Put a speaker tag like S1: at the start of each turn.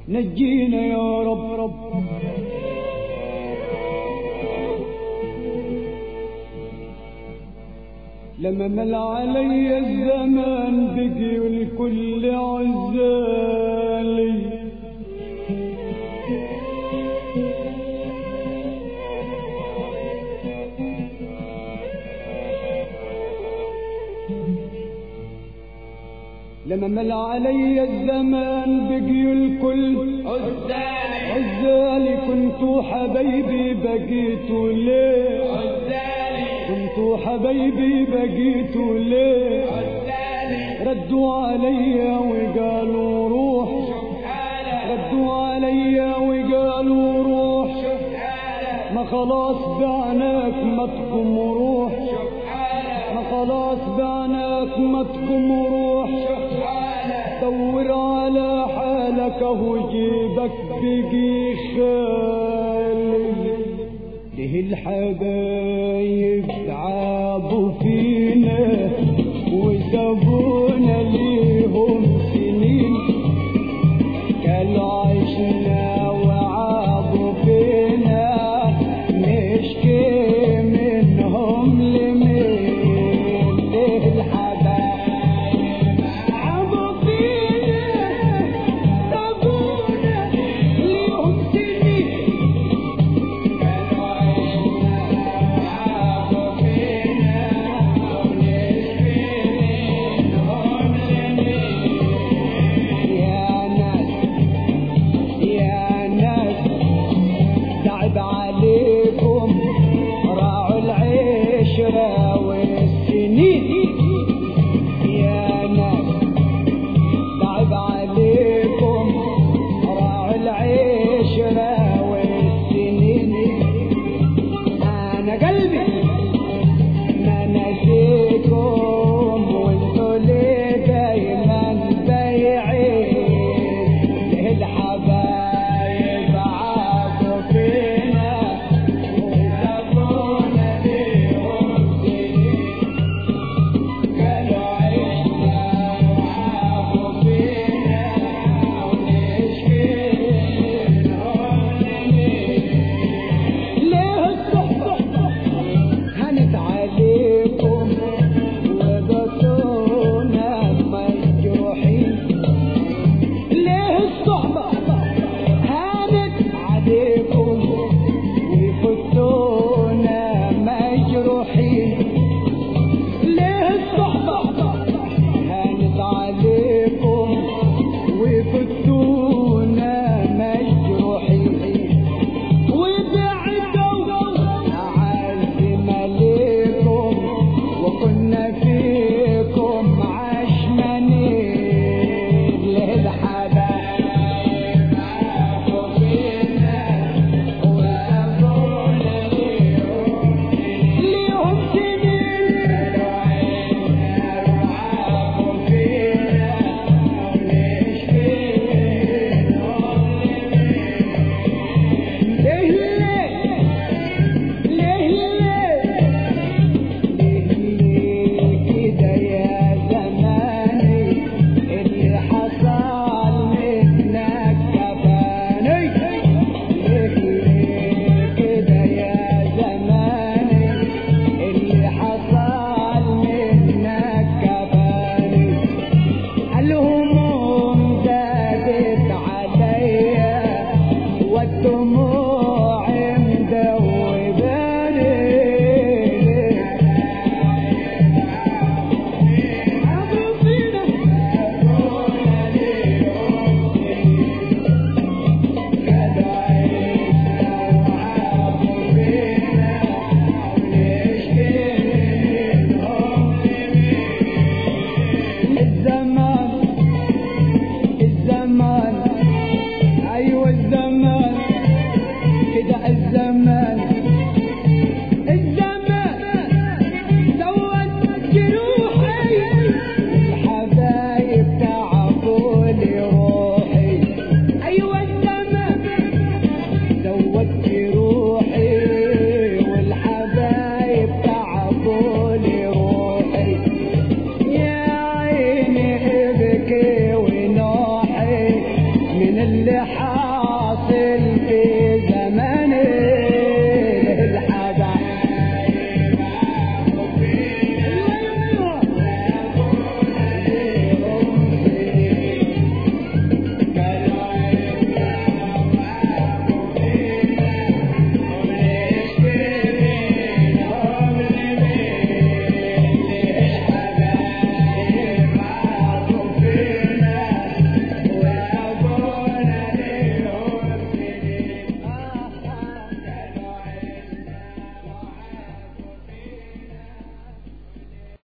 S1: نجينا يا رب رب لما مل علي الزمان بقي الكل عزالي لما مل علي الزمان بقي الكل
S2: عزالي
S1: عزالي كنتوا حبايبي بقيتوا ليه
S2: عزالي
S1: كنتوا حبايبي بقيتوا ليه
S2: عزالي
S1: ردوا عليا وقالوا روح
S2: شوف حالك
S1: ردوا عليا وقالوا روح
S2: شوف حالك
S1: ما خلاص بعناك ما تقوم روح
S2: شوف حالك
S1: ما خلاص بعناك ما تقوم روح
S2: شوف حالك
S1: دور على حالك اهو جيبك بقي خالي ليه الحبايب تعبوا فينا وسابونا ليهم سنين كانوا عشنا وعابوا فينا نشكي منهم لمين ليه الحبايب عابوا فينا سابونا ليهم سنين
S2: كانوا عشنا وعابوا فينا ونشفي منهم لمين
S1: يا ناس يا ناس تعب عليكم راعوا العشرة والسنين يا ناس تعب عليكم راعوا العشرة والسنين أنا قلبي ما نسيكم وانتوا ليه دايما بايعين الحبايب عافوا فينا وسابونا ليهم سنين قالوا عشنا وعافوا فينا ونشكي منهم لمين ليه الصحبة هنت عليكم وبطونا مجروحين ليه الصحبة هانت عليكم وفتونا مجروحين ليه الصحبة هانت عليكم وفتونا مجروحين وبعدوا أعزم عليكم وكنا فيكم عشمانين للحبايب عافوا فينا وأبونا ليهم سنين عافوا فينا ونشفي منهم ليه ليه ليه ليه كده يا زماني اللي حصل منك كفاني ليه كده يا زماني اللي حصل منك كفاني الهموم